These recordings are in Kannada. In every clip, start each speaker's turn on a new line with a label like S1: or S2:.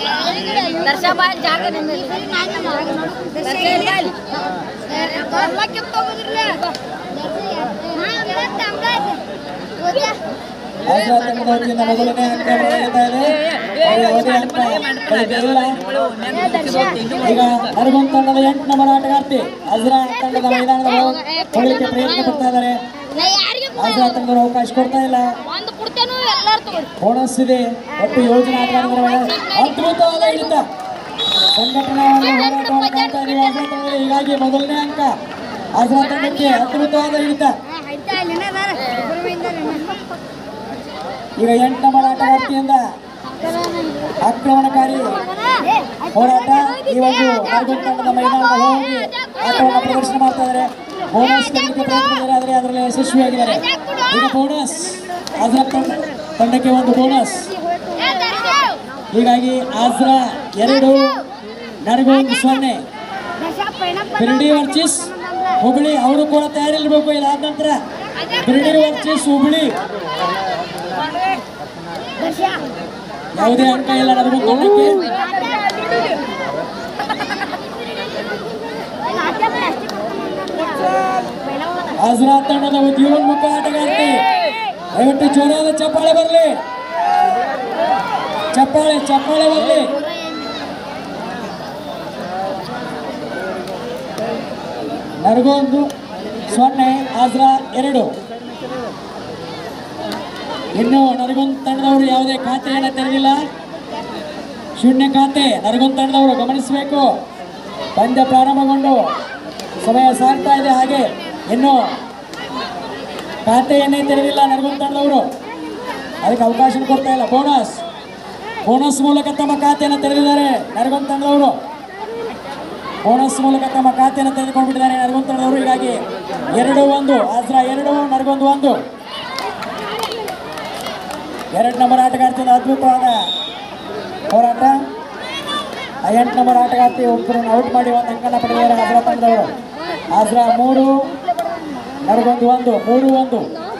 S1: ದರ್ಶ ಬಾಯ್ ಜಾಗ
S2: ಆಸರಾ ತಂಡದ ವತಿಯಿಂದ ಮೊದಲನೇ ಅಂಕ ಪಡೆಯುತ್ತಾ ಇದೆ ಅವರು ಯಾವುದೇ ಅಂಕ ಪಡೆದಿಲ್ಲ ಈಗ ನರಗುಂದ ತಂಡದ ಎಂಟು ನಂಬರ್ ಆಟಗಾರ್ತಿ ಅಜ್ರಾ ತಂಡದ ಮೈದಾನದ ಹೋಗಲಿಕ್ಕೆ ಪ್ರಯತ್ನ ಪಡ್ತಾ ಇದ್ದಾರೆ ಅಜ್ರಾ ತಂಡದವರು ಅವಕಾಶ ಕೊಡ್ತಾ ಇಲ್ಲ
S1: ಒಂದು ಕೊಡ್ತೇನು ಎಲ್ಲಾರು ತಗೊಳ್ಳಿ
S2: ಬೋನಸ್ ಇದೆ ಒಟ್ಟು ಏಳು ಜನ ಆಟಗಾರರ ಮೇಲೆ ಅದ್ಭುತವಾದ ಹಿಡಿತ ಸಂಘಟನಾವಾಗಿ ಹೋರಾಟವನ್ನು ಮಾಡ್ತಾ ಇದ್ದೀವಿ ಅಜ್ರಾ ತಂಡದಲ್ಲಿ ಹೀಗಾಗಿ ಮೊದಲನೇ ಅಂಕ ಅಜ್ರಾ ತಂಡಕ್ಕೆ ಅದ್ಭುತವಾದ ಹಿಡಿತ ಈಗ ಎಂಟು ನಂಬರ್ ಆಟಗಾರ್ತಿಯಿಂದ ಆಕ್ರಮಣಕಾರಿ ಹೋರಾಟ ಈ ಒಂದು ನರಗುಂದ ತಂಡದ ಮೈದಾನದ ಹೋಗಿ ಆಟವನ್ನು ಪ್ರದರ್ಶನ ಮಾಡ್ತಾ ಇದ್ದಾರೆ ಬೋನಸ್ ಗೆಲ್ಲಲಿಕ್ಕೆ ಪ್ರಯತ್ನ ಆದರೆ ಅದರಲ್ಲಿ ಯಶಸ್ವಿಯಾಗಿದ್ದಾರೆ ಈಗ ಬೋನಸ್ ಅಜ್ರಾ ತಂಡ ತಂಡಕ್ಕೆ ಒಂದು ಬೋನಸ್ ಹೀಗಾಗಿ ಆಜ್ರಾ ಎರಡು ನರಗುಂದ ಸೊನ್ನೆ ಬಿರ್ಡಿ ವರ್ಚಿಸ್ ಹುಬ್ಳಿ ಅವರು ಕೂಡ ತಯಾರಿರ್ಬೇಕು ಇದಾದ ನಂತರ ಬಿರ್ಡಿ ವರ್ಚಿಸ್ ಹುಬ್ಳಿ ಯಾವುದೇ ಅಂಕ ಇಲ್ಲ ನರಗುಂದ ತಂಡಕ್ಕೆ ಆಜ್ರಾ ತಂಡದ ಜೀವನ್ಮುಖ ಆಟಗಾರ್ತಿ ದಯವಿಟ್ಟು ಜೋರಾದ ಚಪ್ಪಾಳೆ ಬರಲಿ ಚಪ್ಪಾಳೆ ಚಪ್ಪಾಳೆ ಬರಲಿ ನರಗೊಂದು ಸೊನ್ನೆ ಆಜ್ರಾ ಎರಡು ಇನ್ನು ನರಗೊಂದ್ ತಂಡದವರು ಯಾವುದೇ ಖಾತೆಯನ್ನು ತೆರೆದಿಲ್ಲ ಶೂನ್ಯ ಖಾತೆ ನರಗೊಂದ್ ತಂಡದವರು ಗಮನಿಸಬೇಕು ಪಂದ್ಯ ಪ್ರಾರಂಭಗೊಂಡು ಸಮಯ ಸಾಗ್ತಾ ಇದೆ ಹಾಗೆ ಇನ್ನು ಖಾತೆಯನ್ನೇ ತೆರೆದಿಲ್ಲ ನರಗೊಂದ್ ತಂಡದವರು ಅದಕ್ಕೆ ಅವಕಾಶ ಕೊಡ್ತಾ ಇಲ್ಲ ಬೋನಸ್ ಬೋನಸ್ ಮೂಲಕ ತಮ್ಮ ಖಾತೆಯನ್ನು ತೆರೆದಿದ್ದಾರೆ ನರಗೊಂದ್ ತಂಡದವರು ಬೋನಸ್ ಮೂಲಕ ತಮ್ಮ ಖಾತೆಯನ್ನು ತೆಗೆದುಕೊಂಡ್ಬಿಟ್ಟಿದ್ದಾರೆ ನರಗೊಂದ್ ತಂಡದವರು ಹೀಗಾಗಿ ಎರಡು ಒಂದು ಆಜ್ರಾ ಎರಡು ನರಗೊಂದು ಒಂದು ಎರಡು ನಂಬರ್ ಆಟಗಾರ್ತಿಯಿಂದ ಅದ್ಭುತವಾದ ಹೋರಾಟ ಆ ಎಂಟು ನಂಬರ್ ಆಟಗಾರ್ತಿ ಒಬ್ಬರನ್ನು ಔಟ್ ಮಾಡಿ ಒಂದು ಅಂಕನ ಪಡೆದಿದ್ದಾರೆ ಆಜ್ರಾ ತಂಡದವರು ಆಜ್ರಾ ಮೂರು ನರಗೊಂದು ಒಂದು ಮೂರು ಒಂದು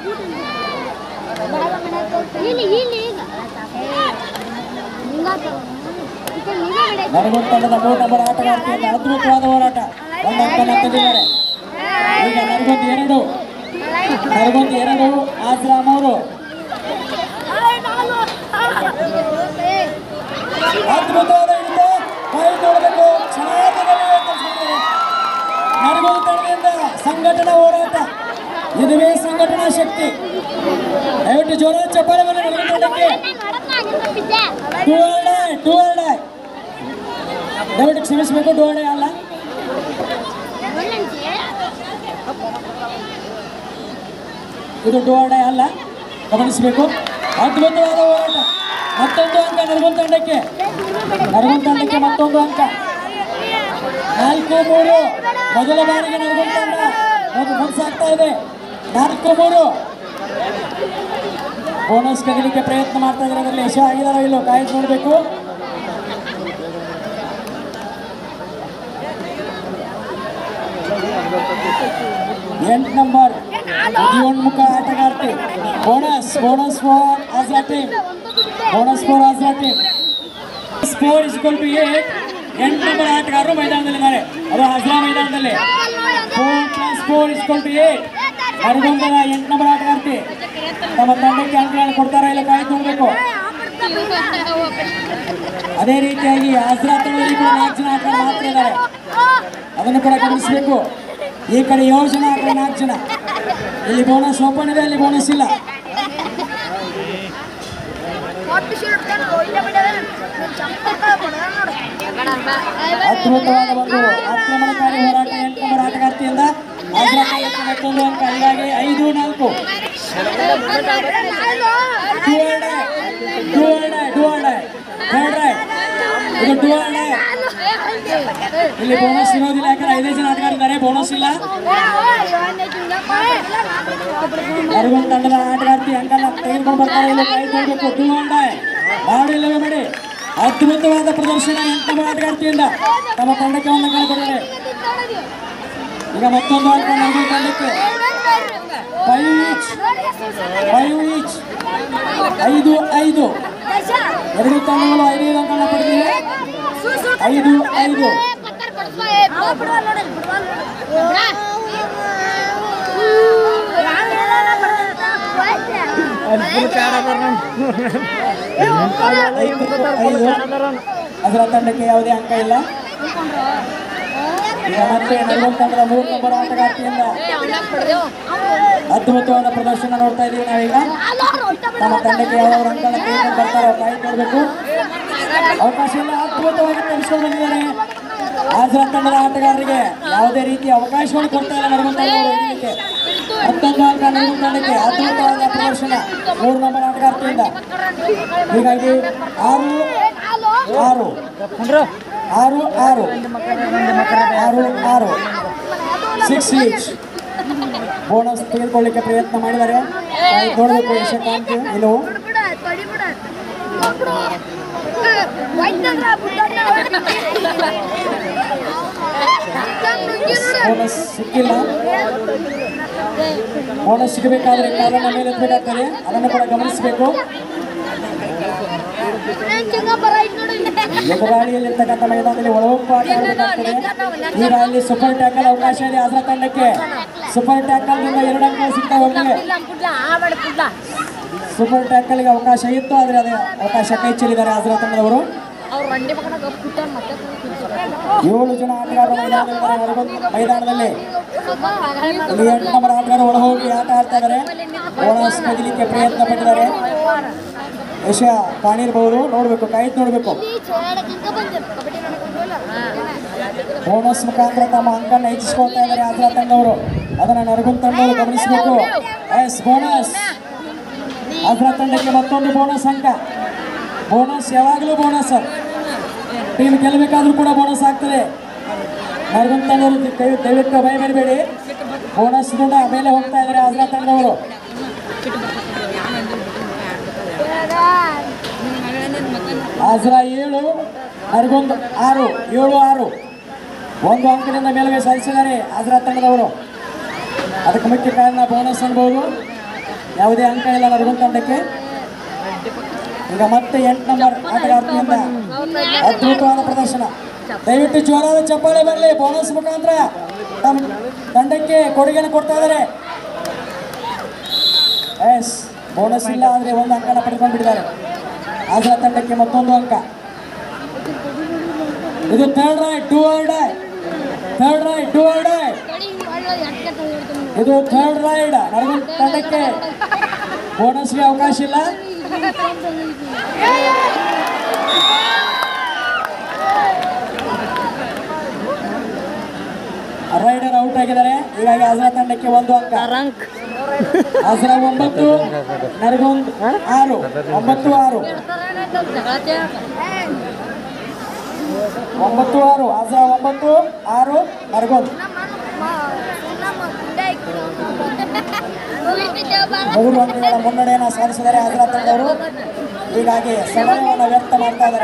S1: ಇಲ್ಲಿ ಇಲ್ಲಿ ಈಗ
S2: ನರಗೊಂದು ತಂಡದ ಮೂರು ನಂಬರ್ ಆಟಗಾರ್ತಿಯಿಂದ ಅದ್ಭುತವಾದ ಹೋರಾಟ ಒಂದು ಅಂಕನ ತೆಗೆದಿದ್ದಾರೆ ಈಗ ನರಗೊಂದು ಎರಡು ನರಗೊಂದು ಎರಡು ಆಜ್ರಾ ಮೂರು ಅದ್ಭುತವಾದ ಹಿಡಿತ ಕೈ ನೋಡಬೇಕು ಕ್ಷಣಾರ್ಧದಲ್ಲಿ ಕಳಿಸ್ಬಿಡ್ತಾರೆ. ನರಗೊಂದು ತಂಡದಿಂದ ಸಂಘಟನಾ ಹೋರಾಟ ಇದುವೇ ಸಂಘಟನಾ ಶಕ್ತಿ ದಯವಿಟ್ಟು ಜೋರಾದ ಚಪ್ಪಾಳೆ ಮೇಲೆ ನರಗೊಂದು ತಂಡಕ್ಕೆ ಟೂ ಡೈ ಟೂ ಡೈ ದಯವಿಟ್ಟು ಕ್ಷಮಿಸಬೇಕು ಟೂ ಡೈ ಅಲ್ಲ ಇದು ಟೂ ಡೈ ಅಲ್ಲ ಗಮನಿಸಬೇಕು ಅದ್ಭುತವಾದ ಹೋರಾಟ ಮತ್ತೊಂದು ಅಂಕ ನರಗೊಂದು ತಂಡಕ್ಕೆ ನರಗೊಂದು ತಂಡಕ್ಕೆ ಮತ್ತೊಂದು ಅಂಕ ನಾಲ್ಕು ಮೂರು ಮೊದಲ ಬಾರಿಗೆ ನರಗೊಂದು ತಂಡ ಒಂದು ಮುನ್ಸಾಗ್ತಾ ಇದೆ ನಾಲ್ಕು ಮೂರು ಬೋನಸ್ ಕದಲಿಕ್ಕೆ ಪ್ರಯತ್ನ ಮಾಡ್ತಾ ಇದ್ದಾರೆ ಅದರಲ್ಲಿ ಯಶ ಆಗಿದಾರೋ ಇಲ್ಲೋ ಕಾಯ್ದು ನೋಡಬೇಕು ಎಂಟು ನಂಬರ್ ಜೀವನ್ಮುಖ ಆಟಗಾರ್ತಿ bonus bonus for Ajra team bonus for Ajra team score is to eight ಎಂಟು ನಂಬರ್ ಆಟಗಾರರು ಮೈದಾನದಲ್ಲಿದ್ದಾರೆ ಅದು ಆಜ್ರಾ ಮೈದಾನದಲ್ಲಿ four plus four is to eight ನರಗುಂದದ ಎಂಟು ನಂಬರ್ ಆಟಗಾರ್ತಿ ತಮ್ಮ ತಂಡಕ್ಕೆ ಅಂಕಗಳನ್ನು ಕೊಡ್ತಾರಾ ಇಲ್ಲ ಕಾಯ್ದು ನೋಡಬೇಕು ಅದೇ ರೀತಿಯಾಗಿ ಆಜ್ರಾ ತಂಡದಲ್ಲಿ ಕೂಡ ನಾಲ್ಕು ಜನ ಆಟಗಾರರು ಮಾತ್ರ ಇದ್ದಾರೆ ಅದನ್ನು ಕೂಡ ಗಮನಿಸಬೇಕು ಈ ಕಡೆ ಏಳು ಜನ ಆ ಕಡೆ ನಾಲ್ಕು ಜನ ಇಲ್ಲಿ ಬೋನಸ್ ಓಪನ್ ಇದೆ ಅಲ್ಲಿ ಬೋನಸ್ ಇಲ್ಲ ಅದ್ಭುತವಾದ ಒಂದು ಆಕ್ರಮಣಕಾರಿ ಹೋರಾಟ ಎಂಟು ನಂಬರ್ ಆಟಗಾರ್ತಿಯಿಂದ ಆಜ್ರಾ ತಂಡಕ್ಕೆ ಮತ್ತೊಂದು ಅಂಕ ಹೀಗಾಗಿ ಐದು ನಾಲ್ಕು do or die do or die third raid ಇದು ಡೂಯಲ್ ಡೈ ಇಲ್ಲಿ ಬೋನಸ್ ಇರೋದಿಲ್ಲ ಯಾಕಂದ್ರೆ ಐದೇ ಜನ ಆಟಗಾರಿದ್ದಾರೆ ಬೋನಸ್ ಇಲ್ಲ ನರಗುಂದ ತಂಡದ ಆಟಗಾರ್ತಿ ಅಂಕನ ತೆಗೆದುಕೊಂಡು ಬರ್ತಾರೆ ಇಲ್ಲಿ ಕೈ ನೋಡಬೇಕು ಡೂಯಲ್ ಡೈ ಮಾಡಿ ಇಲ್ಲವೇ ಮಾಡಿ ಅದ್ಭುತವಾದ ಪ್ರದರ್ಶನ ಎಂಟು ನಂಬರ್ ಆಟಗಾರ್ತಿಯಿಂದ ತಮ್ಮ ತಂಡಕ್ಕೆ ಒಂದು ಅಂಕ ಕೊಟ್ಟಿದ್ದಾರೆ ಈಗ ಮತ್ತೊಂದು ಅಂಕ ನರಗುಂದ ತಂಡಕ್ಕೆ ಫೈವ್ ಈಚ್ ಫೈವ್ ಈಚ್ ಐದು ಐದು ಎರಡು ತಂಡಗಳು ಐದೈದು ಅಂಕಗಳನ್ನ ಪಡೆದಿವೆ ಐದು ಐದು ಐದು ಐದು ಅದರ ತಂಡಕ್ಕೆ ಯಾವುದೇ ಅಂಕ ಇಲ್ಲ ಈಗ ಮತ್ತೆ ನಲ್ವತ್ತು ತಂಡದ ಮೂರು ನಂಬರ್ ಆಟಗಾರ್ತಿಯಿಂದ ಅದ್ಭುತವಾದ ಪ್ರದರ್ಶನ ನೋಡ್ತಾ ಇದೀವಿ ನಾವೀಗ ನಮ್ಮ ತಂಡಕ್ಕೆ ಯಾವ ಅಂಕಗಳ ತೆಗೆದುಕೊಂಡು ಬರ್ತಾರೋ ಕಾಯಿ ನೋಡಬೇಕು ಅವಕಾಶ ಇಲ್ಲ ಅದ್ಭುತವಾಗಿ ತೆಗೆಸ್ಕೊಂಡು ಬಂದಿದ್ದಾರೆ ಹಾಜರ ತಂಡದ ಆಟಗಾರರಿಗೆ ಯಾವುದೇ ರೀತಿಯ ಅವಕಾಶವನ್ನು ಕೊಡ್ತಾ ಇಲ್ಲ ನರಗುಂದ ಹಿಡಿಯಲಿಕ್ಕೆ ಮತ್ತೊಂದು ಅಂಕ ನರಗುಂದ ತಂಡಕ್ಕೆ ಅದ್ಭುತವಾದ ಪ್ರದರ್ಶನ ಮೂರು ನಂಬರ್ ಆಟಗಾರ್ತಿಯಿಂದ ಹೀಗಾಗಿ ಆರು ಆರು ಆರು ಆರು ಆರು ಆರು ಸಿಕ್ಸ್ ಈಚ್ ಬೋನಸ್ ತೆಗೆದುಕೊಳ್ಳಿಕ್ಕೆ ಪ್ರಯತ್ನ ಮಾಡಿದ್ದಾರೆ ಕಾಯಿ ನೋಡಬೇಕು ಯಶಕಾಂತ್ ಇಲ್ಲವು ಬೋನಸ್ ಸಿಕ್ಕಿಲ್ಲ ಬೋನಸ್ ಸಿಗಬೇಕಾದ್ರೆ ಕಾಲನ್ನ ಮೇಲೆ ಎತ್ತಬೇಕಾಗ್ತದೆ ಅದನ್ನು ಕೂಡ ಗಮನಿಸಬೇಕು ಎದುರಾಳಿಯಲ್ಲಿರ್ತಕ್ಕಂಥ ಮೈದಾನದಲ್ಲಿ ಒಳಹೊಕ್ಕು ಆಟ ಆಡಬೇಕಾಗ್ತದೆ ಈಗ ಅಲ್ಲಿ ಸೂಪರ್ ಟ್ಯಾಕಲ್ ಅವಕಾಶ ಇದೆ ಅದರ ತಂಡಕ್ಕೆ ಸೂಪರ್ ಟ್ಯಾಕಲ್ನಿಂದ ಎರಡು ಅಂಕ ಸಿಗ್ತಾ ಹೋಗಿದೆ ಸೂಪರ್ ಟ್ಯಾಕಲ್ಗೆ ಅವಕಾಶ ಇತ್ತು ಆದರೆ ಅದೇ ಅವಕಾಶ ಕೈ ಚೆಲ್ಲಿದ್ದಾರೆ ಆಜರ ತಂಡದವರು
S1: ಅವ್ರು ರಂಡಿ ಪಕ್ಕದಾಗ ಕೂತಾರ ಮತ್ತೆ
S2: ಏಳು ಜನ ಆಟಗಾರರು ಮೈದಾನದಲ್ಲಿದ್ದಾರೆ ನರಗುಂದ ಮೈದಾನದಲ್ಲಿ ಇಲ್ಲಿ ಎಂಟು ನಂಬರ್ ಆಟಗಾರರು ಒಳ ಹೋಗಿ ಆಟ ಆಡ್ತಾ ಇದ್ದಾರೆ ಬೋನಸ್ ತೆಗಿಲಿಕ್ಕೆ ಪ್ರಯತ್ನ ಪಟ್ಟಿದ್ದಾರೆ ಯಶ ಕಾಣಿರ್ಬಹುದು ನೋಡ್ಬೇಕು ಕಾಯ್ದು ನೋಡ್ಬೇಕು ಬೋನಸ್ ಮುಖಾಂತರ ತಮ್ಮ ಅಂಕನ್ನು ಹೆಚ್ಚಿಸ್ಕೊಳ್ತಾ ಇದ್ದಾರೆ ಆದ್ರ ತಂಡವರು ಅದನ್ನ ನರಗುಂದ ತಂಡವರು ಗಮನಿಸಬೇಕು ಎಸ್ ಬೋನಸ್ ಆದ್ರ ತಂಡಕ್ಕೆ ಮತ್ತೊಂದು ಬೋನಸ್ ಅಂಕ ಬೋನಸ್ ಯಾವಾಗಲೂ ಬೋನಸ್ ಟೀಮ್ ಗೆಲ್ಲಬೇಕಾದ್ರೂ ಕೂಡ ಬೋನಸ್ ಆಗ್ತದೆ ನರಗುಂದ ತಂಡವರು ದಯ- ದಯವಿಟ್ಟು ಭಯ ಬರಬೇಡಿ ಬೋನಸ್ ಕೂಡ ಮೇಲೆ ಹೋಗ್ತಾ ಇದ್ದಾರೆ ಆದ್ರ ತಂಡವರು ಆಜ್ರ ಏಳು ನರಗುಂದ್ ಆರು ಏಳು ಆರು ಒಂದು ಅಂಕದಿಂದ ಮೇಲುಗೈ ಸಾಧಿಸಿದ್ದಾರೆ ಆಜ್ರ ತಂಡದವರು ಅದಕ್ಕೆ ಮುಖ್ಯ ಕಾರಣ ಬೋನಸ್ ಅನ್ಬೋದು ಯಾವುದೇ ಅಂಕ ಇಲ್ಲ ನರಗುಂದ್ ತಂಡಕ್ಕೆ ಈಗ ಮತ್ತೆ ಎಂಟು ನಂಬರ್ ಆಟಗಾರ್ತಿಯಿಂದ ಅದ್ಭುತವಾದ ಪ್ರದರ್ಶನ ದಯವಿಟ್ಟು ಜೋರಾದ ಚಪ್ಪಾಳೆ ಬರಲಿ ಬೋನಸ್ ಮುಖಾಂತರ ತಮ್ಮ ತಂಡಕ್ಕೆ ಕೊಡುಗೆಯನ್ನು ಕೊಡ್ತಾ ಇದ್ದಾರೆ ಎಸ್ ಬೋನಸ್ ಇಲ್ಲ ಆದರೆ ಒಂದು ಅಂಕನ ಪಡೆದುಕೊಂಡು ಬಿಟ್ಟಿದ್ದಾರೆ ಆದ್ರ ತಂಡಕ್ಕೆ ಮತ್ತೊಂದು ಅಂಕ ಇದು third raid do or die third raid do or die ಇದು ಥರ್ಡ್ ರೈಡ್ ನರಗುಂದ ತಂಡಕ್ಕೆ ಬೋನಸ್ಗೆ ಅವಕಾಶ ಇಲ್ಲ ರೈಡರ್ ಔಟ್ ಆಗಿದ್ದಾರೆ ಹೀಗಾಗಿ ಆಜ್ರಾ ತಂಡಕ್ಕೆ ಒಂದು ಅಂಕ ಆಜ್ರಾ ಒಂಬತ್ತು ನರಗುಂದ್ ಆರು ಒಂಬತ್ತು ಆರು ಒಂಬತ್ತು ಆರು ಆಜ್ರಾ ಒಂಬತ್ತು ಆರು ನರಗುಂದ್ ಮೂರು ಅಂಕಗಳ ಮುನ್ನಡೆಯನ್ನು ಸಾಧಿಸಿದ್ದಾರೆ ಆಜ್ರಾ ತಂಡವರು ಹೀಗಾಗಿ ಸಮಯವನ್ನು ವ್ಯಕ್ತ ಮಾಡ್ತಾ ಇದ್ದಾರೆ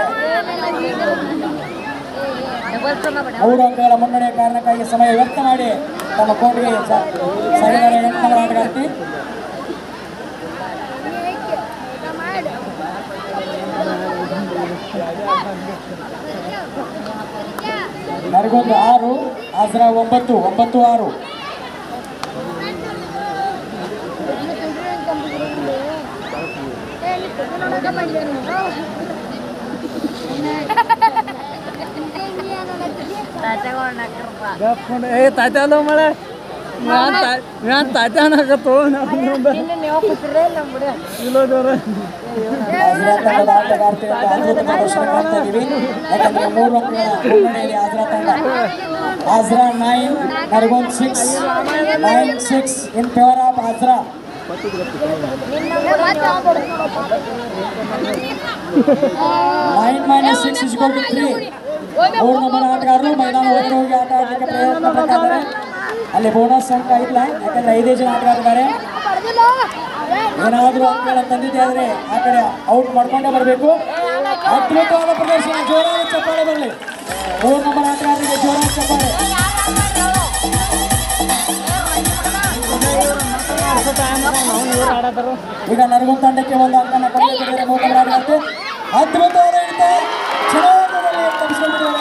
S2: ಮೂರು ಅಂಕಗಳ ಮುನ್ನಡೆಯ ಕಾರಣಕ್ಕಾಗಿ ಸಮಯ ವ್ಯಕ್ತ ಮಾಡಿ ತಮ್ಮ ಕೋರ್ಟ್ಗೆ ಸರಿದಾರೆ ಎಂಟು ನಂಬರ್ ಆಟಗಾರ್ತಿ ನರಗೊಂದು ಆರು ಆಜ್ರಾ ಒಂಬತ್ತು ಒಂಬತ್ತು ಆರು
S3: ಏ ತಾತ್ಯಾದ ಮಳೆ ನಾನು ತಾತ್ಯಾನಾಗತ್ತೋ ಇಲ್ಲ ಜೋರ
S2: ಆಜ್ರಾ ತಂಡದ ಆಟಗಾರ್ತಿ ಅಂತ ಅದ್ಭುತ ಪ್ರದರ್ಶನ ಮಾಡ್ತಾ ಇದೀವಿ ಯಾಕಂದ್ರೆ ಮೂರು ಅಂಕಗಳ ಮುನ್ನಡೆಯಲ್ಲಿ ಆಜ್ರಾ ತಂಡ Ajra nine Nargund six nine six in favour of Ajra nine minus six is to three ಮೂರು ನಂಬರ್ ಆಟಗಾರರು ಮೈದಾನ ಹೊರಗಡೆ ಹೋಗಿ ಆಟ ಆಡಲಿಕ್ಕೆ ಪ್ರಯತ್ನ ಪಡ್ತಾ ಇದ್ದಾರೆ ಅಲ್ಲಿ ಬೋನಸ್ ಅಂಕ ಇಲ್ಲ ಯಾಕಂದ್ರೆ ಐದೇ ಜನ ಆಟಗಾರಿದ್ದಾರೆ ಏನಾದರೂ ಅಂಕಗಳನ್ನು ತಂದಿದ್ದೆ ಆದರೆ ಆ ಕಡೆ ಔಟ್ ಮಾಡ್ಕೊಂಡೇ ಬರಬೇಕು ಅದ್ಭುತವಾದ ಪ್ರದರ್ಶನ ಜೋರಾದ ಚಪ್ಪಾಳೆ ಬರಲಿ ಮೂರು ನಂಬರ್ ಆಟಗಾರರಿಗೆ ಜೋರಾದ ಚಪ್ಪಾಳೆ ಈಗ ನರಗುಂದ ತಂಡಕ್ಕೆ ಒಂದು ಅಂಕನ ಪಡೆದಿದ್ದಾರೆ ಮೂರು ನಂಬರ್ ಆಟಗಾರ್ತಿ ಅದ್ಭುತವಾದ ಹಿಡಿತ ಚೆನ್ನಾಗಿ ತಪ್ಪಿಸ್ಕೊಂಡಿದ್ದಾರೆ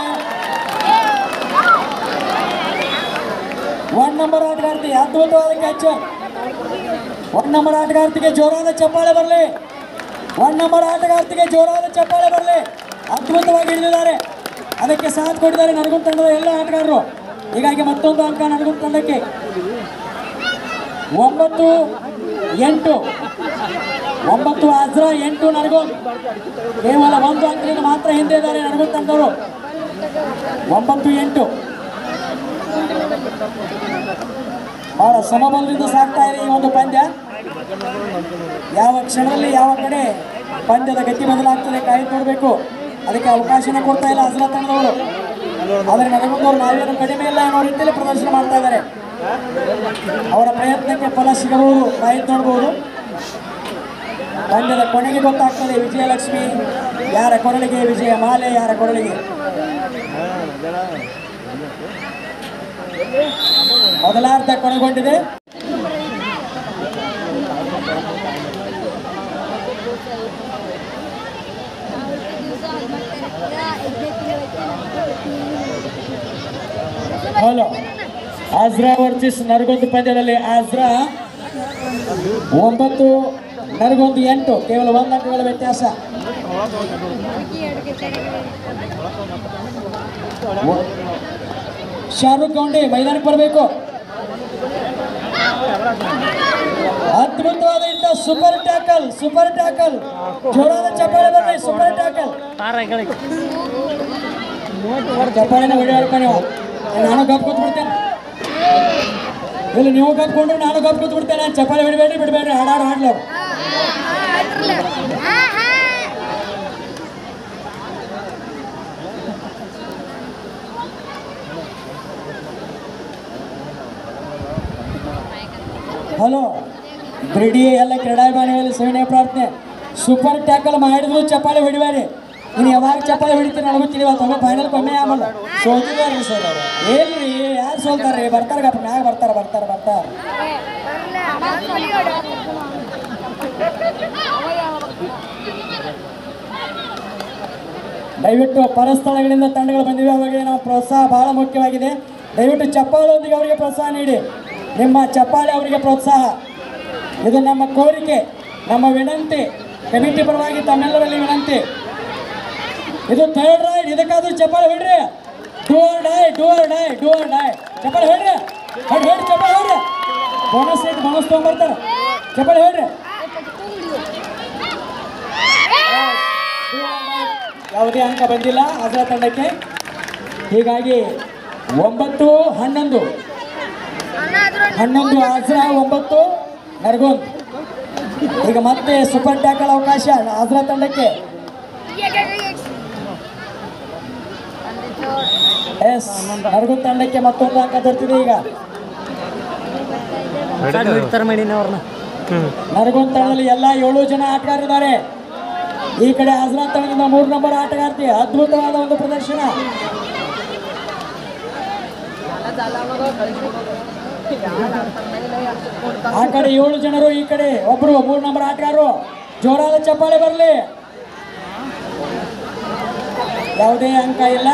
S2: ಒನ್ ನಂಬರ್ ಆಟಗಾರ್ತಿ ಅದ್ಭುತವಾದ ಕ್ಯಾಚ್ ಒನ್ ನಂಬರ್ ಆಟಗಾರ್ತಿಗೆ ಜೋರಾದ ಚಪ್ಪಾಳೆ ಬರಲಿ ಒನ್ ನಂಬರ್ ಆಟಗಾರ್ತಿಗೆ ಜೋರಾದ ಚಪ್ಪಾಳೆ ಬರಲಿ ಅದ್ಭುತವಾಗಿ ಹಿಡಿದಿದ್ದಾರೆ ಅದಕ್ಕೆ ಸಾಥ್ ಕೊಟ್ಟಿದ್ದಾರೆ ನರಗುಂದ ತಂಡದ ಎಲ್ಲ ಆಟಗಾರರು ಹೀಗಾಗಿ ಮತ್ತೊಂದು ಅಂಕ ನರಗುಂದ ತಂಡಕ್ಕೆ ಒಂಬತ್ತು ಎಂಟು ಒಂಬತ್ತು ಅಜ್ರಾ ಎಂಟು ನರಗುಂದ್ ಕೇವಲ ಒಂದು ಅಂಕದಿಂದ ಮಾತ್ರ ಹಿಂದೆ ಇದ್ದಾರೆ ನರಗುಂದ ತಂಡದವರು ಒಂಬತ್ತು ಎಂಟು ಬಹಳ ಸಮಬಲದಿಂದ ಸಾಗ್ತಾ ಇದೆ ಈ ಒಂದು ಪಂದ್ಯ ಯಾವ ಕ್ಷಣದಲ್ಲಿ ಯಾವ ಕಡೆ ಪಂದ್ಯದ ಗತಿ ಬದಲಾಗ್ತದೆ ಕಾಯ್ದು ನೋಡಬೇಕು ಅದಕ್ಕೆ ಅವಕಾಶನೇ ಕೊಡ್ತಾ ಇಲ್ಲ ಹಜರಾ ತಂಡದವರು ಆದರೆ ನನಗೊಂದವರು ನಾವೇನು ಕಡಿಮೆ ಇಲ್ಲ ಅನ್ನೋ ರೀತಿಯಲ್ಲಿ ಪ್ರದರ್ಶನ ಮಾಡ್ತಾ ಇದ್ದಾರೆ ಅವರ ಪ್ರಯತ್ನಕ್ಕೆ ಫಲ ಸಿಗಬಹುದು ಕಾಯ್ದು ನೋಡಬಹುದು ಪಂದ್ಯದ ಕೊನೆಗೆ ಗೊತ್ತಾಗ್ತದೆ ವಿಜಯಲಕ್ಷ್ಮಿ ಯಾರ ಕೊರಳಿಗೆ ವಿಜಯ ಮಾಲೆ ಯಾರ ಕೊರಳಿಗೆ ಮೊದಲಾರ್ಧ ಕೊನೆಗೊಂಡಿದೆ ಹಲೋ ಆಜ್ರಾ ವರ್ಸಸ್ ನರಗೊಂದು ಪಂದ್ಯದಲ್ಲಿ ಆಜ್ರಾ ಒಂಬತ್ತು ನರಗೊಂದು ಎಂಟು ಕೇವಲ ಒಂದು ಅಂಕಗಳ ವ್ಯತ್ಯಾಸ ಶಾರುಖ್ ಗೌಂಡಿ ಮೈದಾನಕ್ಕೆ ಬರಬೇಕು ಅದ್ಭುತವಾದ ಇಂಥ ಸೂಪರ್ ಟ್ಯಾಕಲ್ ಸೂಪರ್ ಟ್ಯಾಕಲ್ ಜೋರಾದ ಚಪ್ಪಾಳೆ ಬರಲಿ ಸೂಪರ್ ಟ್ಯಾಕಲ್ ಚಪ್ಪಾಳೆನ ಹೊಡೆಯೋರ್ಪ ನೀವು ನಾನು ಗಪ್ ಕೂತ್ಬಿಡ್ತೇನೆ ಇಲ್ಲಿ ನೀವು ಗಪ್ ಕೊಂಡ್ರೆ ನಾನು ಗಪ್ ಕೂತ್ಬಿಡ್ತೇನೆ ಚಪ್ಪಾಳೆ ಬಿಡಬೇಡಿ ಬಿಡಬೇಡ್ರಿ ಹಾಡಾಡು ಹಾಡ್ಲು ಹಲೋ ಬ್ರಿಡಿ ಎಲ್ಲ ಕ್ರೀಡಾಭಿಮಾನಿಗಳಲ್ಲಿ ಸವಿನಯ ಪ್ರಾರ್ಥನೆ ಸೂಪರ್ ಟ್ಯಾಕಲ್ ಮಾಡಿದ್ರು ಚಪ್ಪಾಳೆ ಹೊಡಿಬೇಡಿ ಇನ್ನು ಯಾವಾಗ ಚಪ್ಪಾಳೆ ಹೊಡಿತೀರಿ ನನಗೊತ್ತಿಲ್ಲ ಇವತ್ತು ಒಮ್ಮೆ ಫೈನಲ್ ಒಮ್ಮೆ ಆಮಲ್ಲ ಸೋತಿದ್ದಾರೆ ಸರ್ ಅವರು ಏನ್ರಿ ಯಾರು ಸೋಲ್ತಾರೆ ಬರ್ತಾರೆ ಗಪ್ಪ ಮ್ಯಾಗ ಬರ್ತಾರೆ ಬರ್ತಾರೆ ಬರ್ತಾರೆ ದಯವಿಟ್ಟು ಪರಸ್ಥಳಗಳಿಂದ ತಂಡಗಳು ಬಂದಿವೆ ಅವರಿಗೆ ನಾವು ಪ್ರೋತ್ಸಾಹ ಬಹಳ ಮುಖ್ಯವಾಗಿದೆ ದಯವಿಟ್ಟು ಚಪ್ಪಾಳೆಯೊಂದಿಗೆ ಅವರಿಗೆ ಪ್ರೋತ್ಸಾಹ ನೀಡಿ ನಿಮ್ಮ ಚಪ್ಪಾಳೆ ಅವರಿಗೆ ಪ್ರೋತ್ಸಾಹ ಇದು ನಮ್ಮ ಕೋರಿಕೆ ನಮ್ಮ ವಿನಂತಿ ಕಮಿಟಿ ಪರವಾಗಿ ತಮ್ಮೆಲ್ಲರಲ್ಲಿ ವಿನಂತಿ ಇದು ಥರ್ಡ್ ರೈಡ್ ಇದಕ್ಕಾದ್ರೂ ಚಪ್ಪಾಳೆ ಹೊಡ್ರಿ do or die do or die do or die ಚಪ್ಪಾಳೆ ಹೊಡ್ರಿ ಹೊಡ್ ಹೊಡ್ರಿ ಚಪ್ಪಾಳೆ ಹೊಡ್ರಿ ಬೋನಸ್ ಸೀಟ್ ಬೋನಸ್ ತೊಗೊಂಬರ್ತಾರೆ ಚಪ್ಪಾಳೆ ಹೊಡ್ರಿ ಯಾವುದೇ ಅಂಕ ಬಂದಿಲ್ಲ ಅದರ ತಂಡಕ್ಕೆ ಹೀಗಾಗಿ ಒಂಬತ್ತು ಹನ್ನೊಂದು ಹನ್ನೊಂದು ಆಜ್ರಾ ಒಂಬತ್ತು ನರಗೋನ್ ಈಗ ಮತ್ತೆ ಸೂಪರ್ ಟ್ಯಾಕಲ್ ಅವಕಾಶ ಆಜ್ರಾ ತಂಡಕ್ಕೆ ಎಸ್ ನರಗುನ್ ತಂಡಕ್ಕೆ ಮತ್ತೊಂದು ಅಂಕ ದೊರೆತಿದೆ ಈಗ
S3: ಬಿಡ್ತಾರೆ ಮಾಡೀನಿ ಅವ್ರನ್ನ
S2: ನರಗುನ್ ತಂಡದಲ್ಲಿ ಎಲ್ಲ ಏಳು ಜನ ಆಟಗಾರರಿದ್ದಾರೆ ಈ ಕಡೆ ಆಜ್ರಾ ತಂಡದಿಂದ ಮೂರು ನಂಬರ್ ಆಟಗಾರ್ತಿ ಅದ್ಭುತವಾದ ಒಂದು ಪ್ರದರ್ಶನ ಆ ಕಡೆ ಏಳು ಜನರು ಈ ಕಡೆ ಒಬ್ರು ಮೂರು ನಂಬರ್ ಆಟಗಾರರು ಜೋರಾದ ಚಪ್ಪಾಳೆ ಬರಲಿ ಯಾವುದೇ ಅಂಕ ಇಲ್ಲ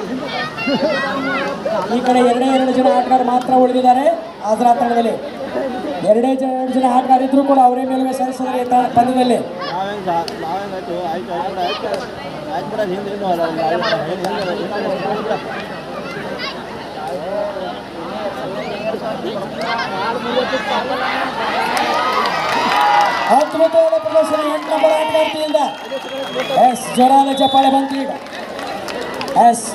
S2: ಈ ಕಡೆ ಎರಡೇ ಎರಡು ಜನ ಆಟಗಾರರು ಮಾತ್ರ ಉಳಿದಿದ್ದಾರೆ ಆಜ್ರಾ ತಂಡದಲ್ಲಿ ಎರಡೇ ಜನ ಎರಡು ಜನ ಆಟಗಾರ ಇದ್ರು ಕೂಡ ಅವರೇ ಮೇಲುಗೈ ಸರಿಸಿದ್ದಾರೆ ಈ ತ- ಪಂದ್ಯದಲ್ಲಿ
S3: ನಾವೇನು ನಾವೇನಾಯ್ತು ಆಯ್ತು ಆಯ್ತು ಆಯ್ತು ಆಯ್ತು ಬಿಡ ಹಿಂದೆ ಹಿಂದೆ ಹೋದ ಹಿಂದೆ
S2: ಅದ್ಭುತವಾದ ಪ್ರದರ್ಶನ ಎಂಟು ನಂಬರ್ ಆಟಗಾರ್ತಿಯಿಂದ ಎಸ್ ಜೋರಾದ ಚಪ್ಪಾಳೆ ಬಂತು ಈಗ ಎಸ್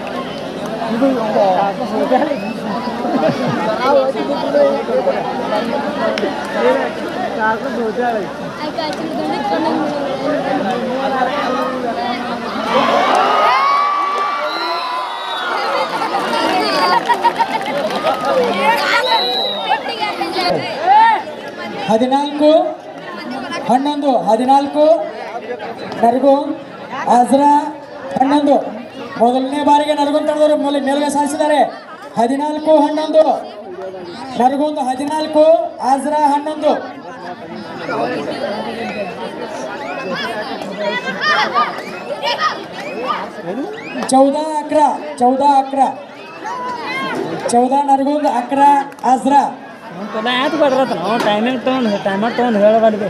S2: ಹದಿನಾಲ್ಕು ಹನ್ನೊಂದು ಹದಿನಾಲ್ಕು ನರಗು ಆಜ್ರಾ ಹನ್ನೊಂದು ಮೊದಲನೇ ಬಾರಿಗೆ ನರಗುಂದ ತಂಡದವರು ಮೊದಲ ಮೇಲ್ಗೆ ಸಾಧಿಸಿದ್ದಾರೆ ಹದಿನಾಲ್ಕು ಹನ್ನೊಂದು ನರಗುಂದ ಹದಿನಾಲ್ಕು ಆಜ್ರಾ ಹನ್ನೊಂದು चौदा अकरा चौदा अकरा चौदा नरगुंद अकरा आजरा
S4: तुला याच बदलत ना टायमिंग ತೊಗೊಂಡು ಟೈಮರ್ ತೊಗೊಂಡು ಹೇಳಬಾರ್ದು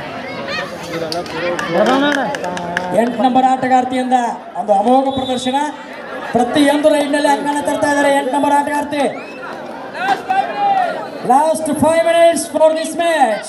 S4: ಬರೋಣ
S2: ಎಂಟು ನಂಬರ್ ಆಟಗಾರ್ತಿಯಿಂದ ಒಂದು ಅಮೋಘ ಪ್ರದರ್ಶನ ಪ್ರತಿಯೊಂದು ರೈಡ್ನಲ್ಲಿ ಅಂಕಣ ತರ್ತಾ ಇದ್ದಾರೆ ಎಂಟು ನಂಬರ್ ಆಟಗಾರ್ತಿ last five minutes for this match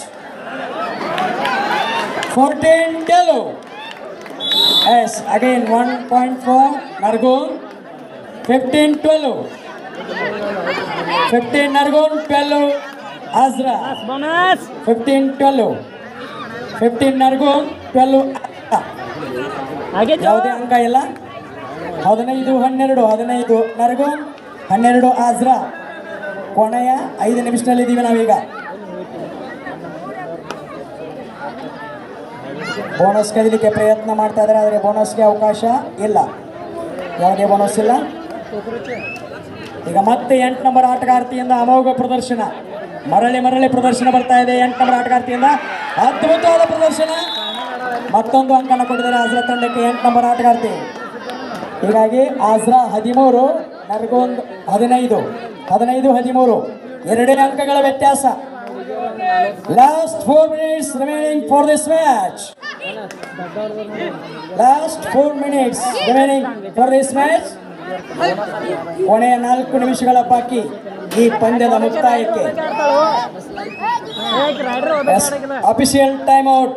S2: fourteen ಗೆಲು yes again one point four Nargund fifteen twelve fifteen Nargund twelve Ajra
S4: bonus
S2: fifteen twelve fifteen Nargund twelve
S4: ಹಾಗೆ
S2: ಯಾವುದೇ ಅಂಕ ಇಲ್ಲ ಹದಿನೈದು ಹನ್ನೆರಡು ಹದಿನೈದು ನರಗು ಹನ್ನೆರಡು ಆಜ್ರಾ ಕೊನೆಯ ಐದು ನಿಮಿಷದಲ್ಲಿ ಇದ್ದೀವಿ ನಾವೀಗ ಬೋನಸ್ ಕದೀಲಿಕ್ಕೆ ಪ್ರಯತ್ನ ಮಾಡ್ತಾ ಇದ್ದಾರೆ ಆದರೆ ಬೋನಸ್ಗೆ ಅವಕಾಶ ಇಲ್ಲ ಯಾವುದೇ ಬೋನಸ್ ಇಲ್ಲ ಈಗ ಮತ್ತೆ ಎಂಟು ನಂಬರ್ ಆಟಗಾರ್ತಿಯಿಂದ ಅಮೋಘ ಪ್ರದರ್ಶನ ಮರಳಿ ಮರಳಿ ಪ್ರದರ್ಶನ ಬರ್ತಾ ಇದೆ ಎಂಟು ನಂಬರ್ ಆಟಗಾರ್ತಿಯಿಂದ ಅದ್ಭುತವಾದ ಪ್ರದರ್ಶನ ಮತ್ತೊಂದು ಅಂಕನ ಕೊಟ್ಟಿದ್ದಾರೆ ಆಜ್ರಾ ತಂಡಕ್ಕೆ ಎಂಟು ನಂಬರ್ ಆಟಗಾರ್ತಿ ಹೀಗಾಗಿ ಆಜ್ರಾ ಹದಿಮೂರು ನರ್ಗೊಂದ್ ಹದಿನೈದು ಹದಿನೈದು ಹದಿಮೂರು ಎರಡೇ ಅಂಕಗಳ ವ್ಯತ್ಯಾಸ last four minutes remaining for this match last four minutes remaining for this match ಕೊನೆಯ ನಾಲ್ಕು ನಿಮಿಷಗಳ ಬಾಕಿ ಈ ಪಂದ್ಯದ ಮುಕ್ತಾಯಕ್ಕೆ ಅಫಿಷಿಯಲ್ ಟೈಮ್ ಔಟ್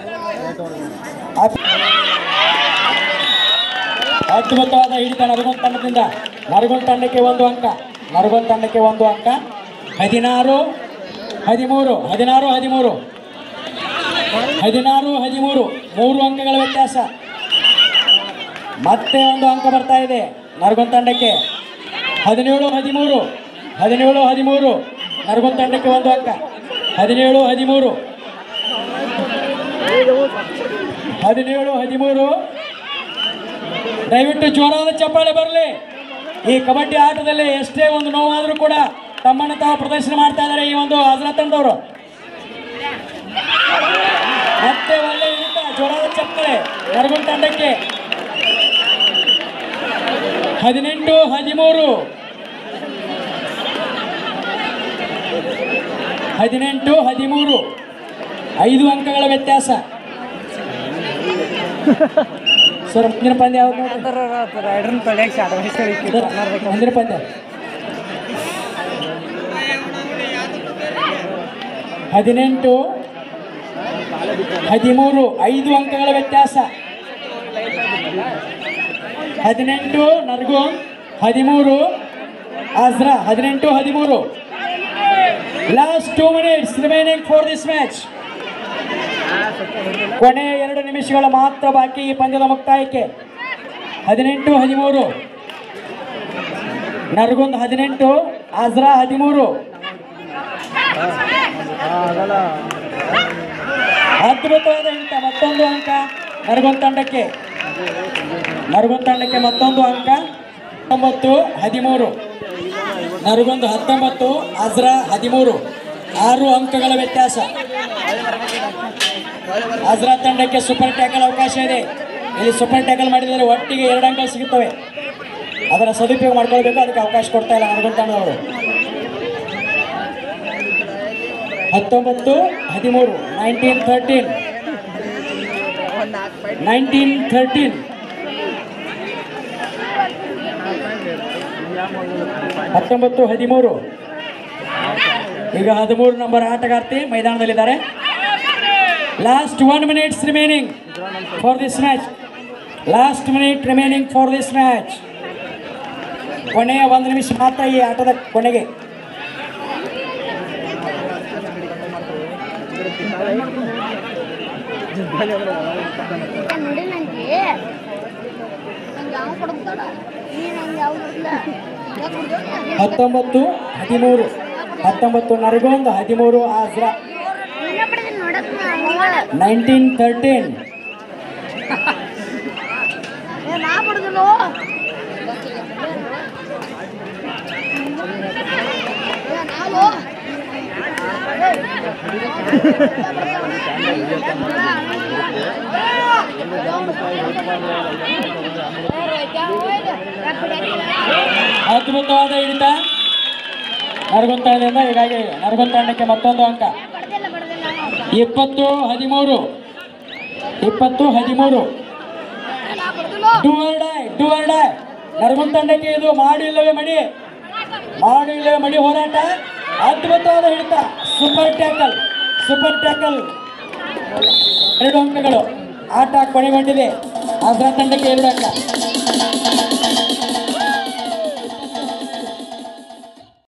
S2: ಅದ್ಭುತವಾದ ಹಿಡಿತ ನರಗೊಂದ್ ತಂಡದಿಂದ ನರಗೊಂದ್ ತಂಡಕ್ಕೆ ಒಂದು ಅಂಕ ನರಗೊಂದ್ ತಂಡಕ್ಕೆ ಒಂದು ಅಂಕ ಹದಿನಾರು ಹದಿಮೂರು ಹದಿನಾರು ಹದಿಮೂರು ಹದಿನಾರು ಹದಿಮೂರು ಮೂರು ಅಂಕಗಳ ವ್ಯತ್ಯಾಸ ಮತ್ತೆ ಒಂದು ಅಂಕ ಬರ್ತಾ ಇದೆ ನರಗೊಂದ್ ತಂಡಕ್ಕೆ ಹದಿನೇಳು ಹದಿಮೂರು ಹದಿನೇಳು ಹದಿಮೂರು ನರಗೊಂದ್ ತಂಡಕ್ಕೆ ಒಂದು ಅಂಕ ಹದಿನೇಳು ಹದಿಮೂರು ಹದಿನೇಳು ಹದಿಮೂರು ದಯವಿಟ್ಟು ಜೋರಾದ ಚಪ್ಪಾಳೆ ಬರಲಿ ಈ ಕಬಡ್ಡಿ ಆಟದಲ್ಲಿ ಎಷ್ಟೇ ಒಂದು ನೋವಾದರೂ ಕೂಡ ತಮ್ಮನ್ನು ತಾವು ಪ್ರದರ್ಶನ ಮಾಡ್ತಾ ಇದ್ದಾರೆ ಈ ಒಂದು ಹಜರಾ ತಂಡವರು ಮತ್ತೆ ಒಳ್ಳೆ ಹಿಡಿತ ಜೋರಾದ ಚಪ್ಪಾಳೆ ನರಗುಂದ ತಂಡಕ್ಕೆ ಹದಿನೆಂಟು ಹದಿಮೂರು ಹದಿನೆಂಟು ಹದಿಮೂರು ಐದು ಅಂಕಗಳ ವ್ಯತ್ಯಾಸ ಸರ್ ಮುಂದಿನ ಪಂದ್ಯ ಯಾವ್ದು ನೋಡ್ರಿ
S4: ರೈಡ್ರನ್ನ ತೊಳೆಯಕ್ಕೆ ಅಡ್ವೈಸ್
S2: ಸರ್, ಮುಂದಿನ ಪಂದ್ಯ ಹದಿನೆಂಟು ಹದಿಮೂರು ಐದು ಅಂಕಗಳ ವ್ಯತ್ಯಾಸ ಹದಿನೆಂಟು ನರ್ಗು ಹದಿಮೂರು ಆಜ್ರಾ ಹದಿನೆಂಟು ಹದಿಮೂರು last two minutes remaining for this match ಕೊನೆಯ ಎರಡು ನಿಮಿಷಗಳ ಮಾತ್ರ ಬಾಕಿ ಈ ಪಂದ್ಯದ ಮುಕ್ತಾಯಕ್ಕೆ ಹದಿನೆಂಟು ಹದಿಮೂರು ನರ್ಗುಂದ್ ಹದಿನೆಂಟು ಆಜ್ರಾ ಹದಿಮೂರು ಅದ್ಭುತವಾದ ಹಿಡಿತ ಮತ್ತೊಂದು ಅಂಕ ನರಗೊಂದ್ ತಂಡಕ್ಕೆ ನರಗೊಂದ್ ತಂಡಕ್ಕೆ ಮತ್ತೊಂದು ಅಂಕ ಹತ್ತೊಂಬತ್ತು ಹದಿಮೂರು ನರಗೊಂದು ಹತ್ತೊಂಬತ್ತು ಅಜ್ರಾ ಹದಿಮೂರು ಆರು ಅಂಕಗಳ ವ್ಯತ್ಯಾಸ ಅಜ್ರಾ ತಂಡಕ್ಕೆ ಸೂಪರ್ ಟ್ಯಾಕಲ್ ಅವಕಾಶ ಇದೆ ಇಲ್ಲಿ ಸೂಪರ್ ಟ್ಯಾಕಲ್ ಮಾಡಿದರೆ ಒಟ್ಟಿಗೆ ಎರಡು ಅಂಕ ಸಿಗುತ್ತವೆ ಅದರ ಸದುಪಯೋಗ ಮಾಡ್ಕೊಳ್ಬೇಕು ಅದಕ್ಕೆ ಅವಕಾಶ ಕೊಡ್ತಾ ಇಲ್ಲ ನರಗೊಂದ್ ತಂಡದವರು ಹತ್ತೊಂಬತ್ತು ಹದಿಮೂರು ನೈನ್ಟೀನ್ ಥರ್ಟೀನ್ ನೈನ್ಟೀನ್ ಥರ್ಟೀನ್ ಹತ್ತೊಂಬತ್ತು ಹದಿಮೂರು ಈಗ ಹದಿಮೂರು ನಂಬರ್ ಆಟಗಾರ್ತಿ ಮೈದಾನದಲ್ಲಿದ್ದಾರೆ last one minutes remaining for this match last minute remaining for this match ಕೊನೆಯ ಒಂದು ನಿಮಿಷ ಮಾತ್ರ ಈ ಆಟದ ಕೊನೆಗೆ
S1: ನೋಡಿ ನನಗೆ ನಂಗೆ ಯಾವ ಕೊಡ್ಬೇಕಲ್ಲ ನೀ ನಂಗೆ ಯಾವ ಕೊಡಲ್ಲ
S2: ಹತ್ತೊಂಬತ್ತು ಹದಿಮೂರು ಹತ್ತೊಂಬತ್ತು ನರಗೊಂದು ಹದಿಮೂರು ಆಜ್ರಾ
S1: ನೋಡಕ್
S2: ನೈನ್ಟೀನ್ ಥರ್ಟೀನ್
S1: ನಾ ಬಡ್ದಲ್ಲ ನಾನು
S2: ಅದ್ಭುತವಾದ ಹಿಡಿತ ನರಗುಂತಾಣದಿಂದ ಹೀಗಾಗಿ ನರಗುಂತಾಣಕ್ಕೆ ಮತ್ತೊಂದು ಅಂಕ
S1: ಬಡ್ದಿಲ್ಲ ಬಡ್ದಿಲ್ಲ
S2: ಇಪ್ಪತ್ತು ಹದಿಮೂರು ಇಪ್ಪತ್ತು ಹದಿಮೂರು
S1: ನಾ ಬಡ್ದಿಲ್ಲ
S2: do or die do or die ನರಗುಂತಾಣಕ್ಕೆ ಇದು ಮಾಡು ಇಲ್ಲವೇ ಮಡಿ ಮಾಡು ಇಲ್ಲವೇ ಮಡಿ ಹೋರಾಟ ಅದ್ಭುತವಾದ ಹಿಡಿತ ಸೂಪರ್ ಟ್ಯಾಕಲ್ ಸೂಪರ್ ಟ್ಯಾಕಲ್ ಎರಡು ಅಂಕಗಳು ಆಟ ಕೊನೆಗೊಂಡಿದೆ ಆಂಧ್ರ ತಂಡಕ್ಕೆ ಎರಡು ಅಂಕ